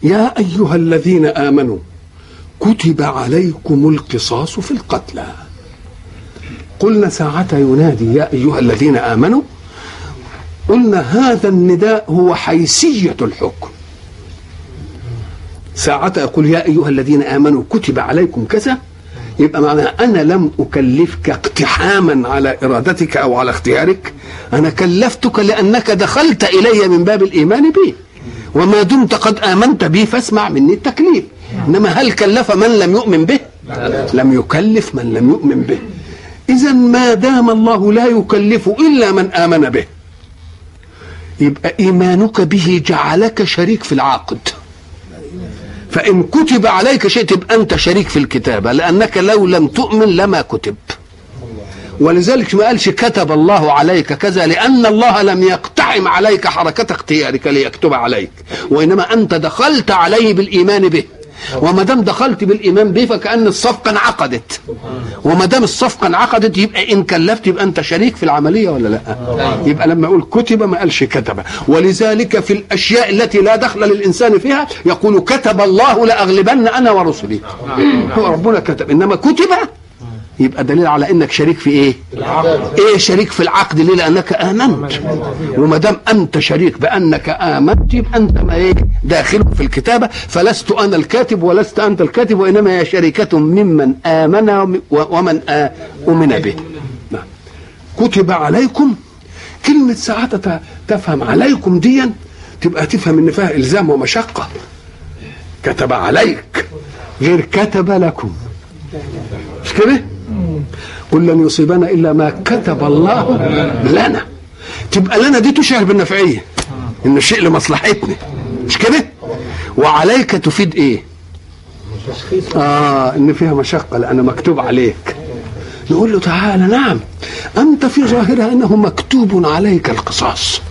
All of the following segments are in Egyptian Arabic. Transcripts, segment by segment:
يا ايها الذين امنوا كتب عليكم القصاص في القتلى قلنا ساعة ينادي يا أيها الذين آمنوا قلنا هذا النداء هو حيثية الحكم ساعة يقول يا أيها الذين آمنوا كتب عليكم كذا يبقى معناها أنا لم أكلفك اقتحاما على إرادتك أو على اختيارك أنا كلفتك لأنك دخلت إلي من باب الإيمان بي وما دمت قد آمنت بي فاسمع مني التكليف إنما هل كلف من لم يؤمن به لم يكلف من لم يؤمن به إذا ما دام الله لا يكلف إلا من آمن به يبقى إيمانك به جعلك شريك في العقد فإن كتب عليك شيء تبقى أنت شريك في الكتابة لأنك لو لم تؤمن لما كتب ولذلك ما قالش كتب الله عليك كذا لأن الله لم يقتحم عليك حركة اختيارك ليكتب عليك وإنما أنت دخلت عليه بالإيمان به وما دام دخلت بالايمان به فكان الصفقه انعقدت وما دام الصفقه انعقدت يبقى ان كلفت يبقى انت شريك في العمليه ولا لا يبقى لما يقول كتب ما قالش كتب ولذلك في الاشياء التي لا دخل للانسان فيها يقول كتب الله لاغلبن انا ورسلي هو ربنا كتب انما كتب يبقى دليل على انك شريك في ايه؟ ايه شريك في العقد ليه؟ لانك امنت وما دام انت شريك بانك امنت يبقى انت ما ايه؟ داخل في الكتابه فلست انا الكاتب ولست انت الكاتب وانما هي شركه ممن امن ومن امن به. نعم. كتب عليكم كلمه ساعات تفهم عليكم ديا تبقى تفهم ان فيها الزام ومشقه كتب عليك غير كتب لكم مش كده؟ قل لن يصيبنا الا ما كتب الله لنا تبقى لنا دي تشعر بالنفعيه ان الشيء لمصلحتنا مش كده وعليك تفيد ايه اه ان فيها مشقه لان مكتوب عليك نقول له تعالى نعم انت في ظاهرها انه مكتوب عليك القصاص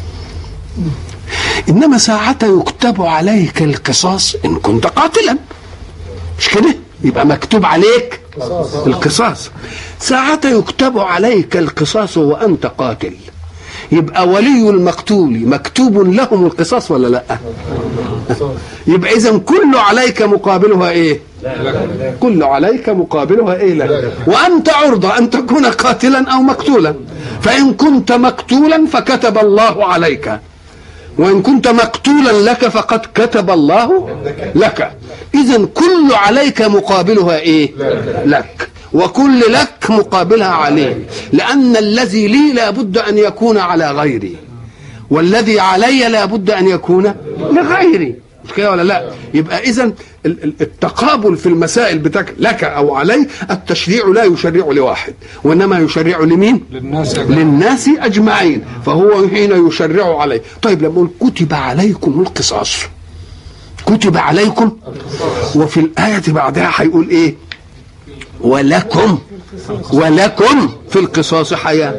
انما ساعة يكتب عليك القصاص ان كنت قاتلا مش كده يبقى مكتوب عليك القصاص ساعة يكتب عليك القصاص وأنت قاتل يبقى ولي المقتول مكتوب لهم القصاص ولا لا يبقى إذا كل عليك مقابلها إيه كل عليك مقابلها إيه لك وأنت عرضة أن تكون قاتلا أو مقتولا فإن كنت مقتولا فكتب الله عليك وإن كنت مقتولا لك فقد كتب الله لك إذا كل عليك مقابلها إيه لك وكل لك مقابلها عليه لأن الذي لي لابد أن يكون على غيري والذي علي لابد أن يكون لغيري مش كده ولا لا يبقى اذا التقابل في المسائل بتاعك لك او علي التشريع لا يشرع لواحد وانما يشرع لمين للناس للناس اجمعين فهو حين يشرع عليه طيب لما يقول كتب عليكم القصاص كتب عليكم وفي الآية بعدها هيقول إيه ولكم ولكم في القصاص حياة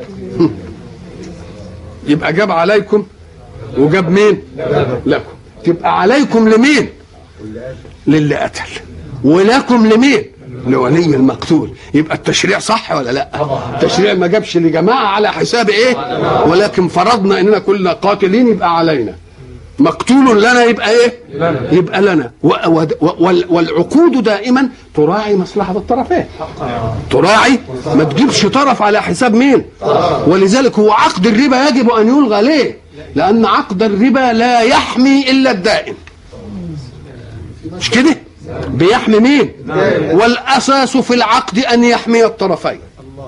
يبقى جاب عليكم وجاب مين لكم تبقى عليكم لمين للي قتل ولكم لمين لولي المقتول يبقى التشريع صح ولا لا التشريع ما جابش لجماعة على حساب ايه ولكن فرضنا اننا كلنا قاتلين يبقى علينا مقتول لنا يبقى ايه يبقى لنا و و وال والعقود دائما تراعي مصلحة الطرفين تراعي ما تجيبش طرف على حساب مين ولذلك هو عقد الربا يجب ان يلغى ليه لان عقد الربا لا يحمي الا الدائن مش كده بيحمي مين والاساس في العقد ان يحمي الطرفين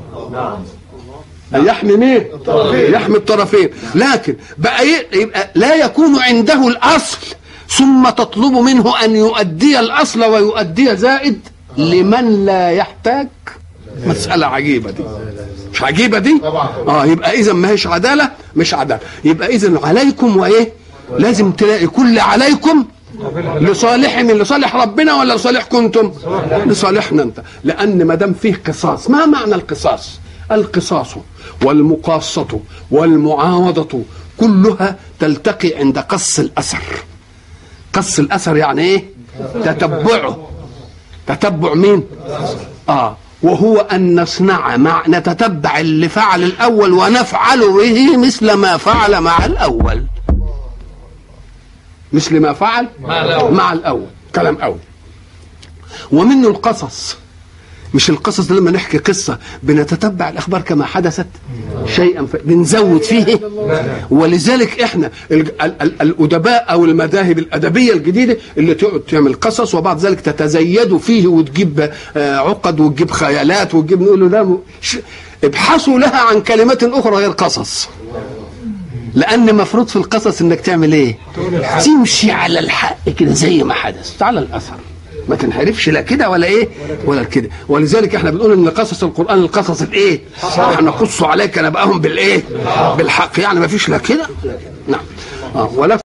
أن يحمي مين يحمي الطرفين لكن بقى يبقى لا يكون عنده الاصل ثم تطلب منه ان يؤدي الاصل ويؤدي زائد لمن لا يحتاج مسألة عجيبة دي مش عجيبة دي اه يبقى اذا ما هيش عدالة مش عدالة يبقى اذا عليكم وايه لازم تلاقي كل عليكم لصالح من لصالح ربنا ولا لصالح كنتم لصالحنا انت لان ما دام فيه قصاص ما معنى القصاص القصاص والمقاصة والمعاوضة كلها تلتقي عند قص الأثر قص الأثر يعني إيه تتبعه تتبع مين آه وهو أن نصنع مع نتتبع اللي فعل الأول ونفعل به مثل ما فعل مع الأول مثل ما فعل مع الأول. مع الاول كلام اول ومنه القصص مش القصص ده لما نحكي قصة بنتتبع الأخبار كما حدثت شيئا ف... بنزود فيه ولذلك احنا ال... ال... ال... الأدباء أو المذاهب الأدبية الجديدة اللي تقعد تعمل قصص وبعد ذلك تتزيد فيه وتجيب آه، عقد وتجيب خيالات وتجيب نقول له ده م- ش... ابحثوا لها عن كلمات أخرى غير قصص لأن مفروض في القصص إنك تعمل إيه؟ تمشي على الحق كده زي ما حدث على الأثر ما تنحرفش لا كده ولا ايه ولا كده ولذلك احنا بنقول ان قصص القران القصص الايه احنا نقص عليك نبأهم بالايه بالحق يعني ما فيش لا كده ولا كده. نعم آه ولا